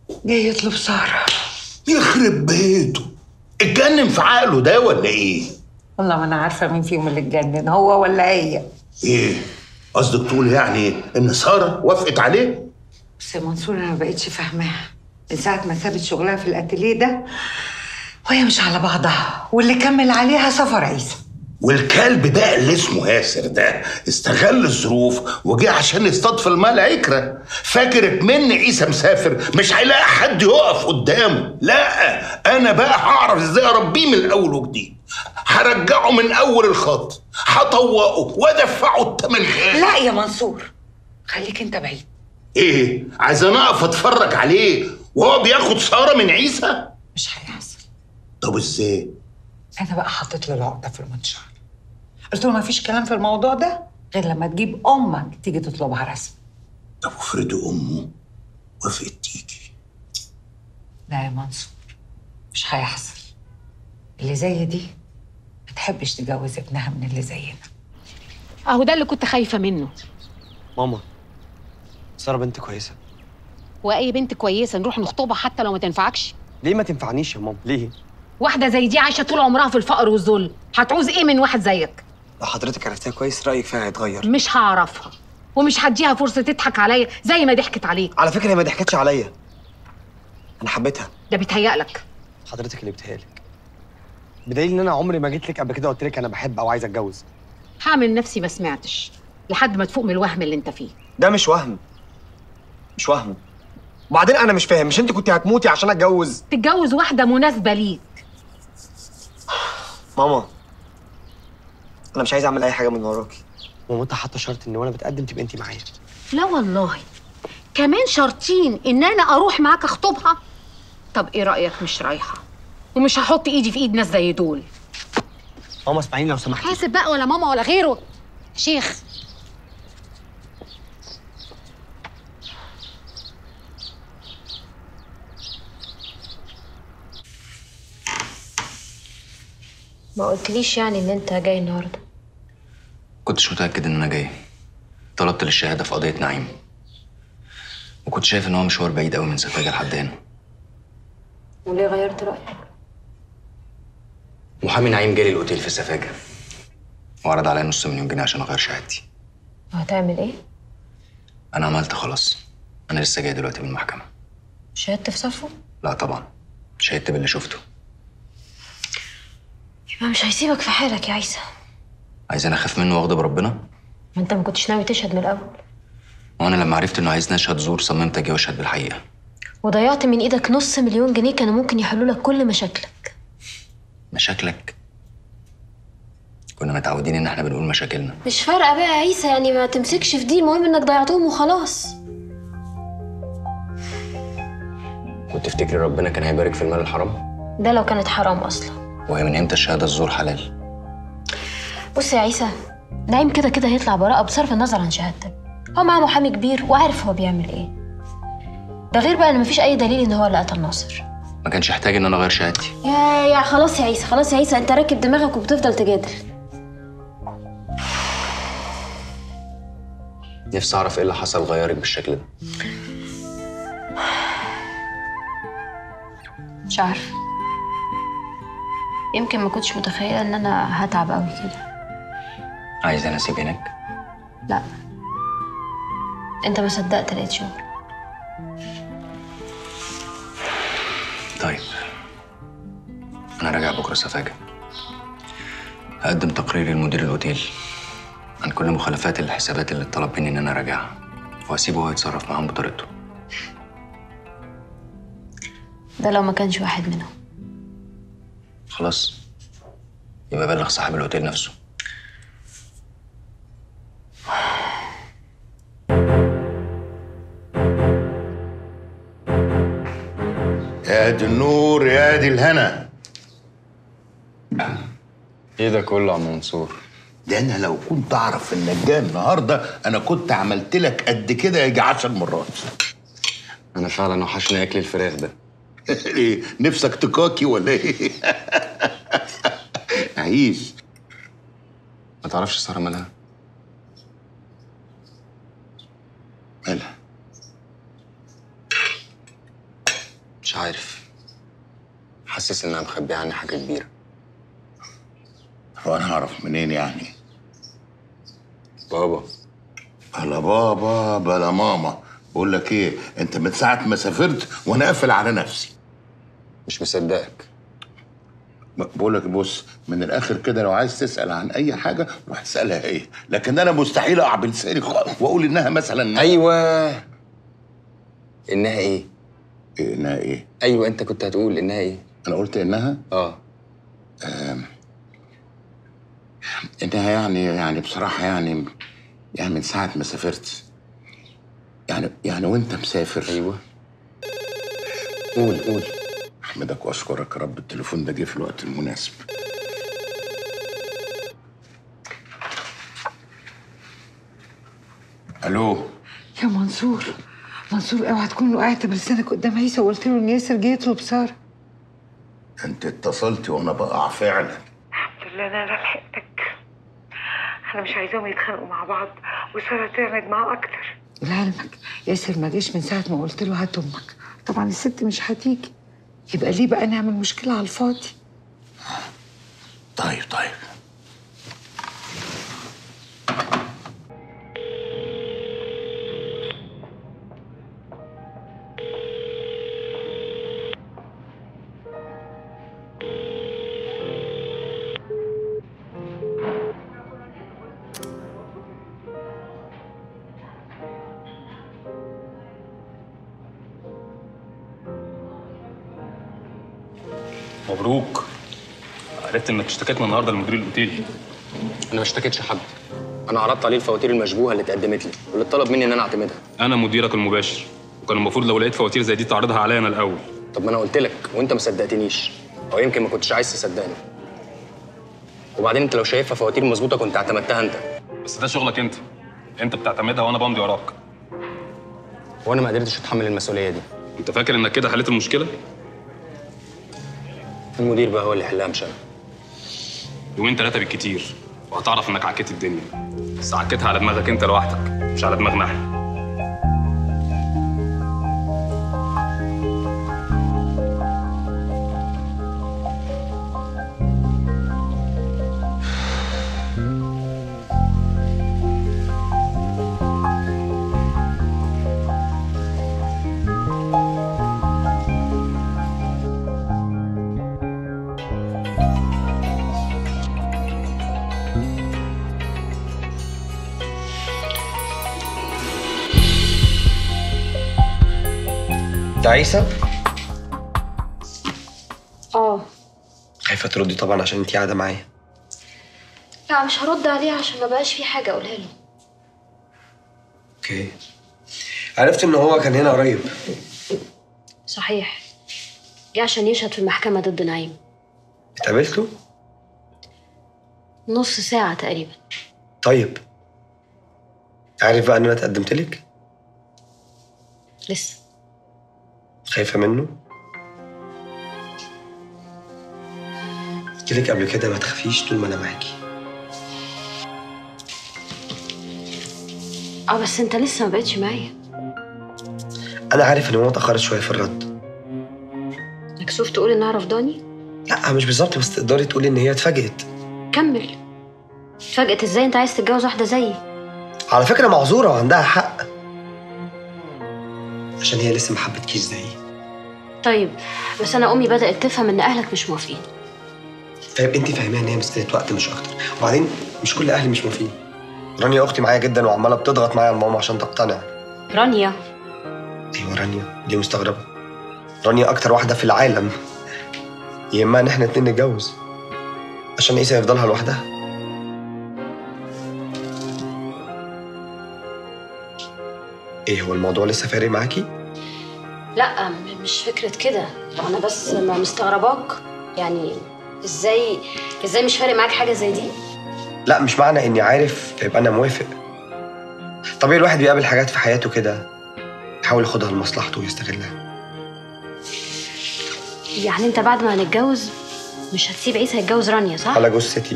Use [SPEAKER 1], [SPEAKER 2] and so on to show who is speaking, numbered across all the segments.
[SPEAKER 1] جاي يطلب ساره
[SPEAKER 2] يخرب بيته اتجنن في عقله ده ولا ايه؟
[SPEAKER 1] والله ما انا عارفه مين فيهم اللي اتجنن هو ولا هي
[SPEAKER 2] ايه؟ قصدك تقول يعني ان ساره وافقت عليه؟
[SPEAKER 1] بس يا منصور انا ما بقتش فاهماها من ساعه ما سابت شغلها في الاتيليه ده وهي مش على بعضها واللي كمل عليها سفر عيسى
[SPEAKER 2] والكلب بقى اللي اسمه ياسر ده استغل الظروف وجه عشان يصطاد في الماء العكرة فاكر من عيسى مسافر مش هيلاقي حد يقف قدامه لا انا بقى هعرف ازاي اربيه من الاول وجديد هرجعه من اول الخط هطوقه وادفعه الثمن كامل
[SPEAKER 1] لا يا منصور خليك انت بعيد
[SPEAKER 2] ايه عايز انا اقف اتفرج عليه وهو بياخد ساره من عيسى
[SPEAKER 1] مش هيحصل
[SPEAKER 2] طب ازاي
[SPEAKER 1] انا بقى حطيت له العقده في المنشار قلت له ما فيش كلام في الموضوع ده غير لما تجيب امك تيجي تطلبها رسمي
[SPEAKER 2] طب افرضي امه وافقت تيجي
[SPEAKER 1] لا يا منصور مش هيحصل اللي زي دي ما تحبش تجوز ابنها من اللي زينا
[SPEAKER 3] اهو ده اللي كنت خايفه منه
[SPEAKER 4] ماما ساره بنت كويسه
[SPEAKER 3] واي بنت كويسه نروح نخطبها حتى لو ما تنفعكش
[SPEAKER 4] ليه ما تنفعنيش يا ماما ليه
[SPEAKER 3] واحده زي دي عايشه طول عمرها في الفقر والذل هتعوز ايه من واحد زيك
[SPEAKER 4] لو حضرتك عرفتها كويس رايك فيها هيتغير
[SPEAKER 3] مش هعرفها ومش هديها فرصه تضحك عليا زي ما ضحكت عليك
[SPEAKER 4] على فكره هي ما ضحكتش عليا انا حبيتها
[SPEAKER 3] ده بيتهيألك
[SPEAKER 4] حضرتك اللي بتهيألك بدليل ان انا عمري ما جيت لك قبل كده قلت لك انا بحب او عايز اتجوز
[SPEAKER 3] هعمل نفسي ما سمعتش لحد ما تفوق من الوهم اللي انت فيه
[SPEAKER 4] ده مش وهم مش وهم وبعدين انا مش فاهم مش انت كنت هتموتي عشان اتجوز
[SPEAKER 3] تتجوز واحده مناسبه ليك
[SPEAKER 4] ماما انا مش عايز اعمل اي حاجه من وراكي ماما انت حاطه شرط ان وانا بتقدم تبقى انت معايا
[SPEAKER 3] لا والله كمان شرطين ان انا اروح معاك اخطبها طب ايه رايك مش رايحه ومش هحط ايدي في ايد ناس زي دول
[SPEAKER 4] ماما اسمعيني لو سمحتي
[SPEAKER 3] حاسب بقى ولا ماما ولا غيره شيخ
[SPEAKER 5] ما قلتليش يعني ان انت جاي النهارده
[SPEAKER 6] كنتش متأكد إن أنا جاي طلبت للشهادة في قضية نعيم وكنت شايف إن هو مشوار بعيد أوي من سفاجة لحد هنا
[SPEAKER 5] وليه غيرت رايك
[SPEAKER 6] محامي نعيم جالي الأوتيل في سفاجة وعرض عليا نص مليون جنيه عشان أغير شهادتي
[SPEAKER 5] وهتعمل ايه
[SPEAKER 6] أنا عملت خلاص أنا لسه جاي دلوقتي من المحكمة
[SPEAKER 5] شهدت في صفه
[SPEAKER 6] لا طبعا شهدت باللي شفته
[SPEAKER 5] يبقى مش هيسيبك في حالك يا عيسى
[SPEAKER 6] عايزين أخاف منه وأغضب ربنا
[SPEAKER 5] ما انت ما كنتش ناوي تشهد من الاول
[SPEAKER 6] وأنا لما عرفت إنه عايزني أشهد زور صممت أجي وأشهد بالحقيقة
[SPEAKER 5] وضيعت من ايدك نص مليون جنيه كانوا ممكن يحلوا لك كل مشاكلك
[SPEAKER 6] مشاكلك كنا متعودين إن إحنا بنقول مشاكلنا
[SPEAKER 5] مش فارقه بقى يا عيسى يعني ما تمسكش في دي المهم انك ضيعتهم وخلاص
[SPEAKER 6] كنت تفتكري ربنا كان هيبارك في المال الحرام
[SPEAKER 5] ده لو كانت حرام اصلا
[SPEAKER 6] وهي من إمتى الشهادة الزور حلال
[SPEAKER 5] بص يا عيسى نعيم كده كده هيطلع براءة بصرف النظر عن شهادتك هو معاه محامي كبير وعارف هو بيعمل ايه ده غير بقى ان مفيش اي دليل ان هو اللي قتل ناصر
[SPEAKER 6] ما كانش يحتاج إن أنا أغير شهادتي
[SPEAKER 5] يا يا خلاص يا عيسى خلاص يا عيسى انت راكب دماغك وبتفضل تجادل
[SPEAKER 6] نفسي أعرف إيه اللي حصل غيرك بالشكل ده
[SPEAKER 5] مش عارفه يمكن ما كنتش متخيله ان انا هتعب قوي كده
[SPEAKER 6] عايز أنا أسيب هناك
[SPEAKER 5] لا انت ما صدقت لقيت شغل
[SPEAKER 6] طيب أنا راجع بكرة سفاجة هقدم تقرير لمدير الأوتيل عن كل مخالفات الحسابات اللي طلب مني إن أنا أراجعها وهسيبه هو يتصرف معاهم بطريقته
[SPEAKER 5] ده لو ما كانش واحد منهم
[SPEAKER 6] خلاص يبقى بلغ صاحب الأوتيل نفسه
[SPEAKER 2] يا دي النور يا دي الهنا
[SPEAKER 7] ايه ده كله يا عم منصور
[SPEAKER 2] ده انا لو كنت اعرف انك جاي النهارده انا كنت عملت لك قد كده يجي عشر مرات
[SPEAKER 7] انا فعلا وحشني اكل الفراخ ده
[SPEAKER 2] ايه نفسك تكاكي ولا ايه عيش
[SPEAKER 7] ما تعرفش ساره مالها
[SPEAKER 2] مالها
[SPEAKER 7] مش عارف حاسس انها مخبيه عني حاجه كبيره
[SPEAKER 2] هو انا هعرف منين يعني
[SPEAKER 7] بابا
[SPEAKER 2] بلا بابا بلا ماما بقول لك ايه انت من ساعه ما سافرت وانا قافل على نفسي
[SPEAKER 7] مش مصدقك
[SPEAKER 2] بقول لك بص من الاخر كده لو عايز تسال عن اي حاجه روح اسالها هي لكن انا مستحيل اقع بلساني خالص واقول انها مثلا
[SPEAKER 7] ايوه انها ايه
[SPEAKER 2] إيه انها ايه
[SPEAKER 7] ايوه انت كنت هتقول انها ايه
[SPEAKER 2] انا قلت انها
[SPEAKER 7] اه
[SPEAKER 2] انها يعني يعني بصراحه يعني يعني من ساعه ما سافرت يعني يعني وانت مسافر
[SPEAKER 7] ايوه قول قول
[SPEAKER 2] احمدك واشكرك يا رب التليفون ده جه في الوقت المناسب الو
[SPEAKER 1] يا منصور منصور اوعى تكون وقعت بلسانك قدام عيسى وقلت له ان ياسر جه يطلب ساره
[SPEAKER 2] انت اتصلت وانا بقع فعلا
[SPEAKER 1] الحمد لله انا لحقتك انا مش عايزاهم يتخانقوا مع بعض وساره تعند معاه اكتر لعلمك ياسر ما جاش من ساعه ما قلت له هات امك طبعا الست مش هتيجي يبقى ليه بقى نعمل مشكله على الفاضي
[SPEAKER 2] طيب طيب
[SPEAKER 8] مبروك عرفت انك اشتكيت من النهارده لمدير الاوتيل
[SPEAKER 7] انا ما اشتكيتش حد انا عرضت عليه الفواتير المشبوهه اللي اتقدمت لي واللي اتطلب مني ان انا اعتمدها
[SPEAKER 8] انا مديرك المباشر وكان المفروض لو لقيت فواتير زي دي تعرضها عليا انا الاول
[SPEAKER 7] طب ما انا قلت لك وانت ما صدقتنيش او يمكن ما كنتش عايز تصدقني وبعدين انت لو شايفها فواتير مظبوطه كنت اعتمدتها انت
[SPEAKER 8] بس ده شغلك انت انت بتعتمدها وانا بمضي وراك
[SPEAKER 7] وانا ما قدرتش اتحمل المسؤوليه دي
[SPEAKER 8] انت فاكر انك كده حليت المشكله
[SPEAKER 7] المدير بقى هو اللي يحلها مش انا
[SPEAKER 8] يومين ثلاثه بالكتير وهتعرف انك عكيت الدنيا بس عكيتها على دماغك انت لوحدك مش على دماغنا احنا
[SPEAKER 4] ده عيسى
[SPEAKER 5] اه
[SPEAKER 4] خايفه تردي طبعا عشان انت قاعده معايا
[SPEAKER 5] لا مش هرد عليه عشان ما بقاش في حاجه اقولها له
[SPEAKER 4] اوكي عرفت ان هو كان هنا قريب
[SPEAKER 5] صحيح جه عشان يشهد في المحكمه ضد نعيم
[SPEAKER 4] اتقابلتوا
[SPEAKER 5] نص ساعه تقريبا
[SPEAKER 4] طيب عارف بقى ان انا اتقدمت لك
[SPEAKER 5] لسه
[SPEAKER 4] خايفه منه قلت لك قبل كده ما تخافيش طول ما انا معاكي
[SPEAKER 5] اه بس انت لسه ما بقتش معايا
[SPEAKER 4] انا عارف ان ماما اتاخرت شويه في الرد
[SPEAKER 5] مكسوف تقول انها رفضاني
[SPEAKER 4] لا مش بالظبط بس تقدري تقولي ان هي اتفاجئت
[SPEAKER 5] كمل اتفاجئت ازاي انت عايز تتجوز واحده زيي
[SPEAKER 4] على فكره معذوره وعندها حق عشان هي لسه ما حبتكيش زيي
[SPEAKER 5] طيب بس انا امي بدات تفهم ان اهلك مش موافقين
[SPEAKER 4] طيب انت فاهمه ان هي مساله وقت مش اكتر وبعدين مش كل اهلي مش موافقين رانيا اختي معايا جدا وعماله بتضغط معايا ماما عشان تقتنع
[SPEAKER 5] رانيا
[SPEAKER 4] ايوه رانيا دي مستغربه رانيا اكتر واحده في العالم يهمها ان احنا اتنين نتجوز عشان عيسى يفضلها لوحدها ايه هو الموضوع لسه فارق معاكي
[SPEAKER 5] لا م- مش فكره كده انا بس ما مستغرباك يعني ازاي ازاي مش فارق معاك حاجه زي دي
[SPEAKER 4] لا مش معنى اني عارف فيبقى انا موافق طبيعي الواحد بيقابل حاجات في حياته كده يحاول ياخدها لمصلحته ويستغلها
[SPEAKER 5] يعني انت بعد ما هنتجوز مش هتسيب عيسى يتجوز رانيا صح
[SPEAKER 4] على جثتي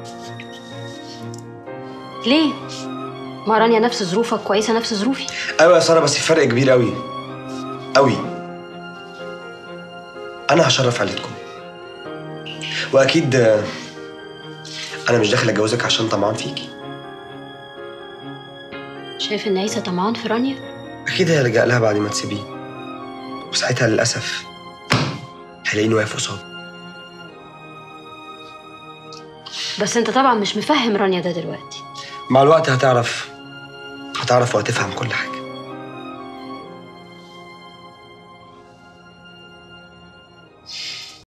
[SPEAKER 5] ليه ما رانيا نفس ظروفك كويسه نفس ظروفي
[SPEAKER 4] ايوه يا ساره بس في فرق كبير قوي قوي انا هشرف عيلتكم واكيد آه، انا مش داخل اتجوزك عشان طمعان فيكي
[SPEAKER 5] شايف ان عيسى طمعان في رانيا
[SPEAKER 4] اكيد هيلجأ لها بعد ما تسيبيه وساعتها للاسف هلاقيني واقف قصاده
[SPEAKER 5] بس انت طبعا مش مفهم رانيا ده دلوقتي
[SPEAKER 4] مع الوقت هتعرف هتعرف وهتفهم كل حاجه